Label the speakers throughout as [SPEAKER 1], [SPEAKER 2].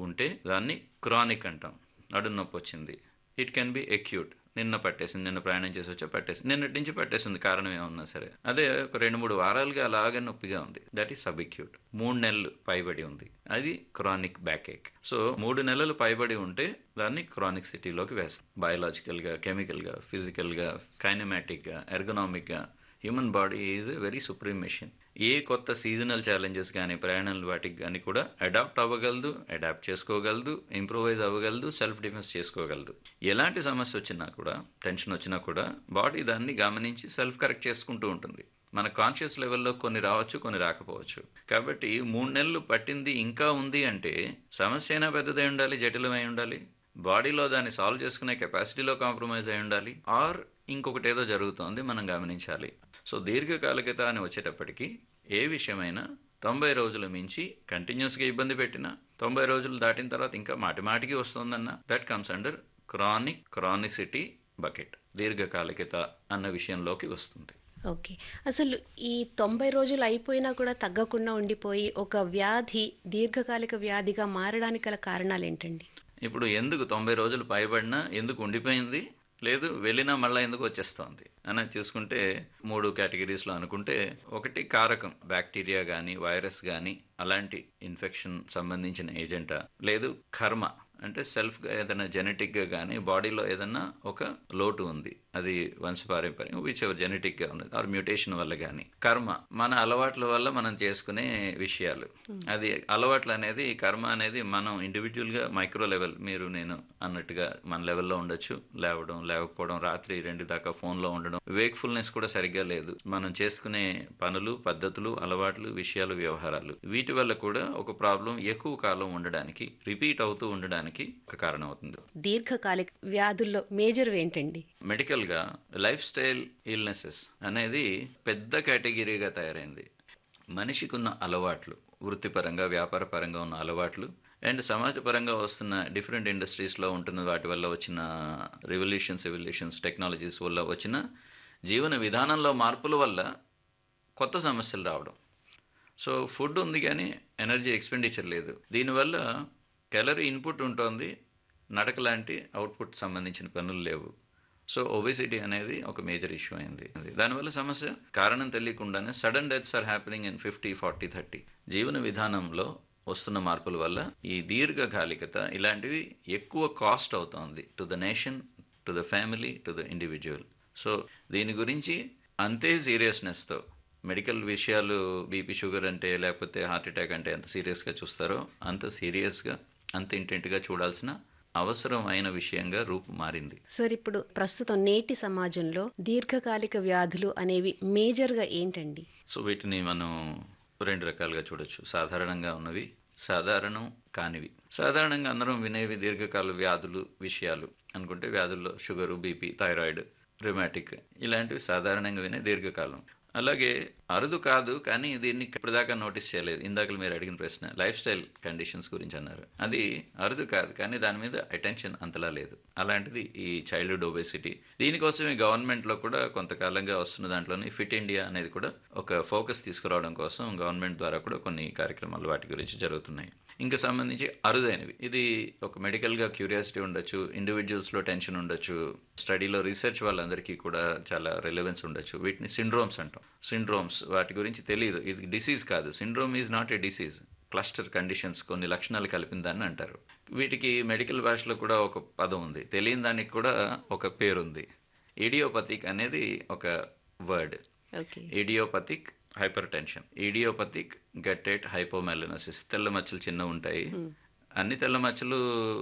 [SPEAKER 1] ఉంటే దాన్ని క్రానిక్ అంటాం నడుము నొప్పి వచ్చింది ఇట్ కెన్ బి అక్యూట్ నిన్న పట్టేసింది నిన్న ప్రయాణం చేసి వచ్చా పట్టేసింది నిన్నటి నుంచి పట్టేసింది కారణం ఏమన్నా సరే అదే ఒక రెండు మూడు వారాలుగా అలాగే నొప్పిగా ఉంది దట్ ఈస్ సబ్ అక్యూట్ మూడు నెలలు పైబడి ఉంది అది క్రానిక్ బ్యాక్ ఏక్ సో మూడు నెలలు పైబడి ఉంటే దాన్ని క్రానిక్ సిటీలోకి వేస్తాం బయలాజికల్గా కెమికల్గా ఫిజికల్గా కైనమాటిక్గా ఎర్గనామిక్గా human body is a very supreme machine ఏ కొత్త సీజనల్ ఛాలెంజెస్ కానీ ప్రయాణాలు వాటికి కానీ కూడా అడాప్ట్ అవ్వగలదు అడాప్ట్ చేసుకోగలదు ఇంప్రూవైజ్ అవ్వగలదు సెల్ఫ్ డిఫెన్స్ చేసుకోగలదు ఎలాంటి సమస్య వచ్చినా కూడా టెన్షన్ వచ్చినా కూడా బాడీ దాన్ని గమనించి సెల్ఫ్ కరెక్ట్ చేసుకుంటూ ఉంటుంది మన కాన్షియస్ లెవెల్లో కొన్ని రావచ్చు కొన్ని రాకపోవచ్చు కాబట్టి మూడు నెలలు పట్టింది ఇంకా ఉంది అంటే సమస్య అయినా పెద్దదై ఉండాలి జటిలమై ఉండాలి బాడీలో దాన్ని సాల్వ్ చేసుకునే కెపాసిటీలో కాంప్రమైజ్ అయి ఉండాలి ఆర్ ఇంకొకటి ఏదో జరుగుతోంది మనం గమనించాలి సో దీర్ఘకాలికత అని వచ్చేటప్పటికి ఏ విషయమైనా తొంభై రోజుల మించి కంటిన్యూస్గా ఇబ్బంది పెట్టినా తొంభై రోజులు దాటిన తర్వాత ఇంకా మాటి మాటికి వస్తుందన్న that comes under chronic chronicity bucket దీర్ఘకాలికత అన్న విషయంలోకి వస్తుంది
[SPEAKER 2] ఓకే అసలు ఈ తొంభై రోజులు అయిపోయినా కూడా తగ్గకుండా ఉండిపోయి ఒక వ్యాధి దీర్ఘకాలిక వ్యాధిగా మారడానికి గల కారణాలు ఏంటండి
[SPEAKER 1] ఇప్పుడు ఎందుకు తొంభై రోజులు పైబడినా ఎందుకు ఉండిపోయింది లేదు వెళ్ళినా మళ్ళీ ఎందుకు వచ్చేస్తోంది అని చూసుకుంటే మూడు కేటగిరీస్లో అనుకుంటే ఒకటి కారకం బ్యాక్టీరియా కానీ వైరస్ కానీ అలాంటి ఇన్ఫెక్షన్ సంబంధించిన ఏజెంటా లేదు కర్మ అంటే సెల్ఫ్గా ఏదైనా జెనెటిక్గా కానీ బాడీలో ఏదైనా ఒక లోటు ఉంది అది వంశపారంపర్యం విచ్ ఎవర్ జెనెటిక్గా ఉన్నది ఆర్ మ్యూటేషన్ వల్ల కానీ కర్మ మన అలవాట్ల వల్ల మనం చేసుకునే విషయాలు అది అలవాట్లు అనేది కర్మ అనేది మనం ఇండివిజువల్గా మైక్రో లెవెల్ మీరు నేను అన్నట్టుగా మన లెవెల్లో ఉండొచ్చు లేవడం లేకపోవడం రాత్రి రెండు దాకా ఫోన్లో ఉండడం వేక్ఫుల్నెస్ కూడా సరిగ్గా లేదు మనం చేసుకునే పనులు పద్ధతులు అలవాట్లు విషయాలు వ్యవహారాలు వీటి వల్ల కూడా ఒక ప్రాబ్లం ఎక్కువ కాలం ఉండడానికి రిపీట్ అవుతూ ఉండడానికి ఒక కారణం అవుతుంది
[SPEAKER 2] దీర్ఘకాలిక వ్యాధుల్లో మేజర్ ఏంటండి
[SPEAKER 1] మెడికల్గా లైఫ్ స్టైల్ ఇల్నెసెస్ అనేది పెద్ద కేటగిరీగా తయారైంది మనిషికి ఉన్న అలవాట్లు వృత్తిపరంగా వ్యాపార పరంగా ఉన్న అలవాట్లు అండ్ సమాజపరంగా వస్తున్న డిఫరెంట్ ఇండస్ట్రీస్లో ఉంటున్న వాటి వల్ల వచ్చిన రెవల్యూషన్స్ ఎవల్యూషన్స్ టెక్నాలజీస్ వల్ల వచ్చిన జీవన విధానంలో మార్పుల వల్ల కొత్త సమస్యలు రావడం సో ఫుడ్ ఉంది కానీ ఎనర్జీ ఎక్స్పెండిచర్ లేదు దీనివల్ల క్యాలరీ ఇన్పుట్ ఉంటుంది నడక లాంటి అవుట్పుట్ సంబంధించిన పనులు లేవు సో ఒబేసిటీ అనేది ఒక మేజర్ ఇష్యూ అయింది దానివల్ల సమస్య కారణం తెలియకుండానే sudden deaths are happening in fifty forty thirty జీవన విధానంలో వస్తున్న మార్పుల వల్ల ఈ దీర్ఘకాలికత ఇలాంటివి ఎక్కువ కాస్ట్ అవుతోంది to the nation to the family to the individual so దీని గురించి అంతే సీరియస్నెస్తో మెడికల్ విషయాలు బీపీ షుగర్ అంటే లేకపోతే హార్ట్ అటాక్ అంటే ఎంత సీరియస్గా చూస్తారో అంత సీరియస్గా అంత ఇంటెంట్గా చూడాల్సిన అవసరమైన విషయంగా రూపు మారింది
[SPEAKER 2] సార్ ఇప్పుడు ప్రస్తుతం నేటి సమాజంలో దీర్ఘకాలిక వ్యాధులు అనేవి మేజర్గా ఏంటండి
[SPEAKER 1] సో వీటిని మనం రెండు రకాలుగా చూడొచ్చు సాధారణంగా ఉన్నవి సాధారణం కానివి సాధారణంగా అందరం వినేవి దీర్ఘకాల వ్యాధులు విషయాలు అనుకుంటే వ్యాధుల్లో షుగరు బీపీ థైరాయిడ్ రిమాటిక్ ఇలాంటివి సాధారణంగా వినే దీర్ఘకాలం అలాగే అరుదు కాదు కానీ దీన్ని ఇప్పటిదాకా నోటీస్ చేయలేదు ఇందాక మీరు అడిగిన ప్రశ్న లైఫ్ స్టైల్ కండిషన్స్ గురించి అన్నారు అది అరుదు కాదు కానీ దాని మీద అటెన్షన్ అంతలా లేదు అలాంటిది ఈ చైల్డ్హుడ్ ఒబేసిటీ దీనికోసమే గవర్నమెంట్లో కూడా కొంతకాలంగా వస్తున్న దాంట్లోని ఫిట్ ఇండియా అనేది కూడా ఒక ఫోకస్ తీసుకురావడం కోసం గవర్నమెంట్ ద్వారా కూడా కొన్ని కార్యక్రమాలు వాటి గురించి జరుగుతున్నాయి ఇంకా సంబంధించి అరుదైనవి ఇది ఒక మెడికల్గా క్యూరియాసిటీ ఉండొచ్చు ఇండివిజువల్స్లో టెన్షన్ ఉండొచ్చు స్టడీలో రీసెర్చ్ వాళ్ళందరికీ కూడా చాలా రిలవెన్స్ ఉండొచ్చు వీటిని సిండ్రోమ్స్ అంటాం సిండ్రోమ్స్ వాటి గురించి తెలియదు ఇది డిసీజ్ కాదు syndrome is not a disease cluster conditions కొన్ని లక్షణాలు కలిపిన దాన్ని అంటారు వీటికి మెడికల్ భాషలో కూడా ఒక పదం ఉంది తెలియని దానికి కూడా ఒక పేరు ఉంది ఇడియోపతిక్ అనేది ఒక word
[SPEAKER 2] okay
[SPEAKER 1] idiopathic hypertension idiopathic guttate hypomelanosis తెల్ల మచ్చలు చిన్న ఉంటాయి అన్ని తెల్ల మచ్చలు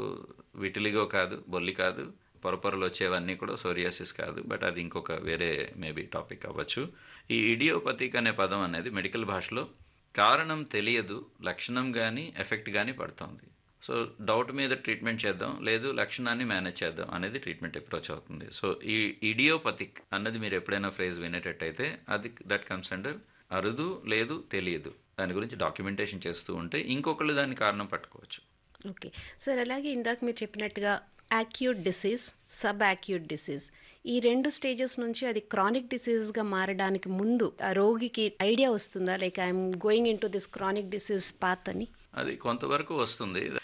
[SPEAKER 1] విటిలిగో కాదు బొల్లి కాదు పొరపొరలు వచ్చేవన్నీ కూడా సోరియాసిస్ కాదు బట్ అది ఇంకొక వేరే మేబీ టాపిక్ అవ్వచ్చు ఈ ఇడియోపతిక్ అనే పదం అనేది మెడికల్ భాషలో కారణం తెలియదు లక్షణం కానీ ఎఫెక్ట్ కానీ పడుతుంది సో డౌట్ మీద ట్రీట్మెంట్ చేద్దాం లేదు లక్షణాన్ని మేనేజ్ చేద్దాం అనేది ట్రీట్మెంట్ అప్రోచ్ అవుతుంది సో ఈ ఇడియోపతిక్ అన్నది మీరు ఎప్పుడైనా ఫ్రేజ్ వినేటట్టయితే అది దట్ కమ్స్ అండర్ అరుదు లేదు తెలియదు దాని గురించి డాక్యుమెంటేషన్ చేస్తూ ఉంటే ఇంకొకళ్ళు దాని కారణం పట్టుకోవచ్చు
[SPEAKER 2] ఓకే సార్ అలాగే ఇందాక మీరు చెప్పినట్టుగా acute disease sub acute disease ఈ రెండు స్టేజెస్ నుంచి అది క్రానిక్ డిసీజ్గా మారడానికి ముందు ఆ రోగికి ఐడియా వస్తుందా like I'm going into this chronic disease path అని
[SPEAKER 1] అది కొంతవరకు వస్తుంది